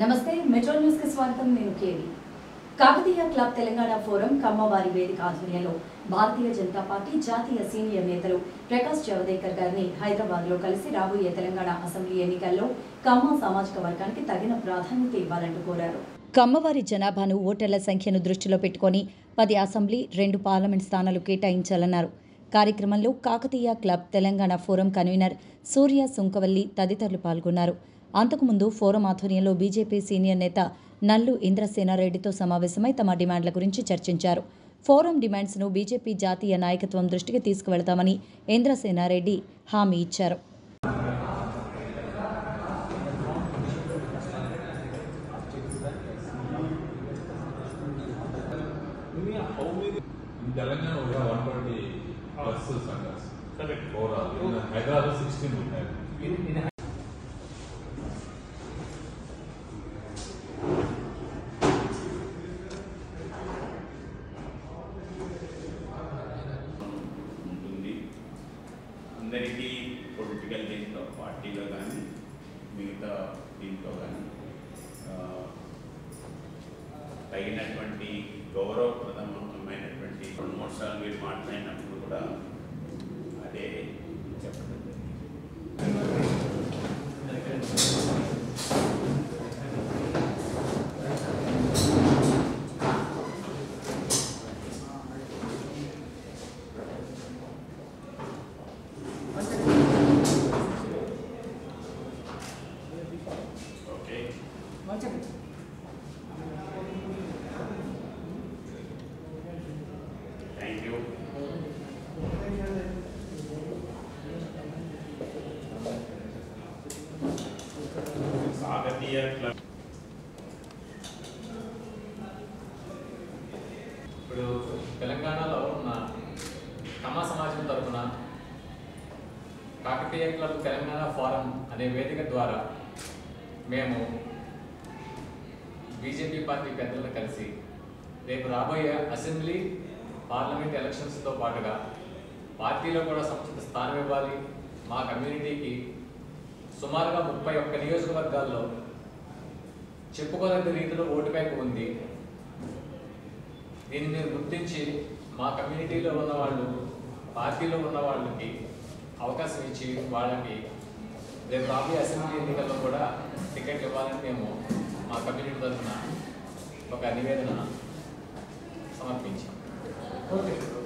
నమస్తే metro news కి స్వాగతం నేను కేవి కాకతీయ క్లబ్ తెలంగాణ ఫోరం కమ్మవారి వేదిక ఆధ్వర్యంలో భారతీయ జనతా పార్టీ జాతీయ సీనియర్ నేతలు ప్రకాష్ జవదేకర్ గారిని హైదరాబాద్ లో కలిసి రాబోయే తెలంగాణ అసెంబ్లీ ఎన్నికల్లో కమ్మ సామాజిక వర్గానికి తగిన ప్రాధాన్యత ఇవ్వాలంటూ కోరారు కమ్మవారి జనాభాను ఓటర్ల సంఖ్యను దృష్టిలో పెట్టుకొని పది అసెంబ్లీ రెండు పార్లమెంట్ స్థానాలు కేటాయించాలన్నారు కార్యక్రమంలో Kakatiya club Telangana forum convener Surya Sunkavalli తదితరులు పాల్గొన్నారు అంతకుముందు ఫోరం ఆధ్వర్యంలో బీజేపీ సీనియర్ నేత నల్లు ఇంద్రసేనారెడ్డితో సమావేశమై తమ డిమాండ్ల గురించి చర్చించారు ఫోరం డిమాండ్స్ను బీజేపీ జాతీయ నాయకత్వం దృష్టికి తీసుకువెళతామని ఇంద్రసేనారెడ్డి హామీ ఇచ్చారు In Telangana, we have 120 plus centers. Correct. Overall, in Hyderabad, 16 we have. ఉంటుంది అందరికీ పొలిటికల్ దీంట్లో పార్టీలో కానీ మిగతా దీంట్లో కానీ ఆ, తగినటువంటి గౌరవప్రదమైనటువంటి రెండు మూడు సార్లు మీరు మాట్లాడినప్పుడు కూడా అదే చెప్పడం జరిగింది okay thank you Kakatiya club ఇప్పుడు తెలంగాణలో ఉన్న కమ్మ సమాజం తరఫున కాకతీయ క్లబ్ తెలంగాణ ఫారం అనే వేదిక ద్వారా మేము బీజేపీ పార్టీ పెద్దలను కలిసి రేపు రాబోయే అసెంబ్లీ పార్లమెంట్ ఎలక్షన్స్తో పాటుగా పార్టీలో కూడా సముచిత స్థానం ఇవ్వాలి మా కమ్యూనిటీకి సుమారుగా ముప్పై ఒక్క నియోజకవర్గాల్లో చెప్పుకోదగ్గ రీతిలో ఓటు బ్యాంక్ ఉంది దీన్ని మీరు గుర్తించి మా కమ్యూనిటీలో ఉన్న వాళ్ళు పార్టీలో ఉన్న వాళ్ళకి అవకాశం ఇచ్చి వాళ్ళకి రేపు రాబోయే అసెంబ్లీ ఎన్నికల్లో కూడా టికెట్ ఇవ్వాలని మేము మా కమ్యూనిటీ తరఫున ఒక నివేదన సమర్పించాం ఓకే